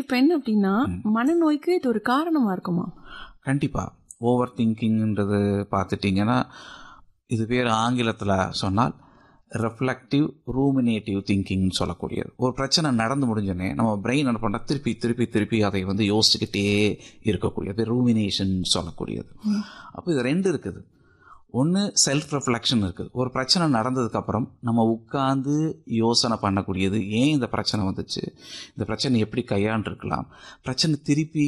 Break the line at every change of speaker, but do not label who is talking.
இப்ப என்ன அப்படின்னா மனநோய்க்கு இது ஒரு காரணமா இருக்குமா
கண்டிப்பாக ஓவர் திங்கிங்ன்றது பார்த்துட்டிங்கன்னா இது பேர் ஆங்கிலத்தில் சொன்னால் ரெஃப்ளெக்டிவ் ரூமினேட்டிவ் திங்கிங்னு சொல்லக்கூடியது ஒரு பிரச்சனை நடந்து முடிஞ்சோடனே நம்ம பிரெயின் என்ன பண்ணால் திருப்பி திருப்பி திருப்பி அதை வந்து யோசிச்சுக்கிட்டே இருக்கக்கூடியது ரூமினேஷன் சொல்லக்கூடியது அப்போ இது ரெண்டு இருக்குது ஒன்று செல்ஃப் ரெஃப்ளெக்ஷன் இருக்குது ஒரு பிரச்சனை நடந்ததுக்கப்புறம் நம்ம உட்காந்து யோசனை பண்ணக்கூடியது ஏன் இந்த பிரச்சனை வந்துச்சு இந்த பிரச்சனை எப்படி கையாண்டிருக்கலாம் பிரச்சனை திருப்பி